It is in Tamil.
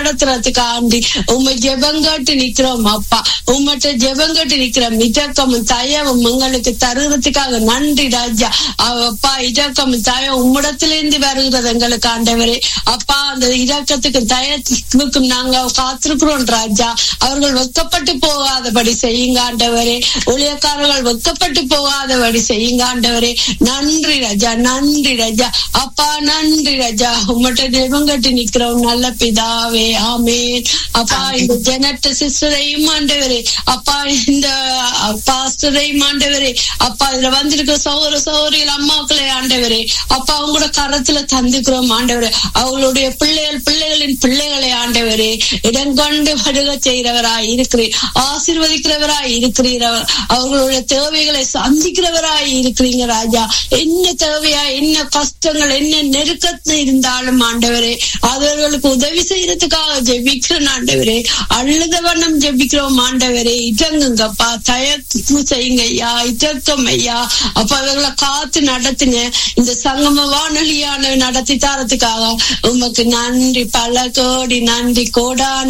நடத்துறதுக்காண்டி உண்மை ஜெபங்கட்டு நிக்கிறோம் அப்பா உம்மட்ட ஜெபங்கட்டு நிக்கிறோம் இதக்கமும் தயவும் எங்களுக்கு தருகிறதுக்காக நன்றி ராஜா அப்பா இதக்கமும் தயம் உம்மிடத்திலிருந்து வருகிறது எங்களுக்கு ஆண்டவரே அப்பா அந்த இரக்கத்துக்கு தயத்துக்கும் நாங்க காத்திருக்கிறோம் ராஜா அவர்கள் வெக்கப்பட்டு போகாதபடி செய்யுங்க ஆண்டவரே ஊழியக்காரர்கள் வெக்கப்பட்டு போகாதபடி செய்யுங்க ஆண்டவரே நன்றி ராஜா நன்றி ராஜா அப்பா நன்றி ராஜா உம்மட்ட ஜெபங்கட்டு நிக்கிறோம் நல்ல பிதாவே ஆமேன் அப்பா இந்த ஜெனட்ட சிஸ்டரையும் ஆண்டவரே அப்பா இந்த பாஸ்டரையும் ஆண்டவரே அப்பா இதுல வந்திருக்கிற சௌர சௌரியில் அம்மாக்களை ஆண்டவரே அப்பா அவங்களோட கரத்துல தந்துக்கிறோம் ஆண்டவரே அவங்களுடைய பிள்ளைகள் பிள்ளைகளின் பிள்ளைகளை ஆண்டவரே இடங்கொண்டு வருக செய்கிறவராய் இருக்கிறீர் ஆசீர்வதிக்கிறவராய் இருக்கிறீர் அவர்களுடைய தேவைகளை சந்திக்கிறவராய் இருக்கிறீங்க ராஜா என்ன தேவையா என்ன கஷ்டங்கள் என்ன நெருக்கத்தில் இருந்தாலும் ஆண்டவரே அவர்களுக்கு உதவி செய்யறதுக்காக ஜெபிக்கிறோம் ஆண்டவரே அழுத வண்ணம் ஜெபிக்கிறோம் ஆண்டவரே இதங்குங்கப்பா தயக்கு செய்யுங்க ஐயா இதக்கம் ஐயா அப்ப அவர்களை காத்து நடத்துங்க இந்த சங்கம வானொலியான நடத்தி தரத்துக்காக உமக்கு நன்றி பல கோடி நன்றி கோடான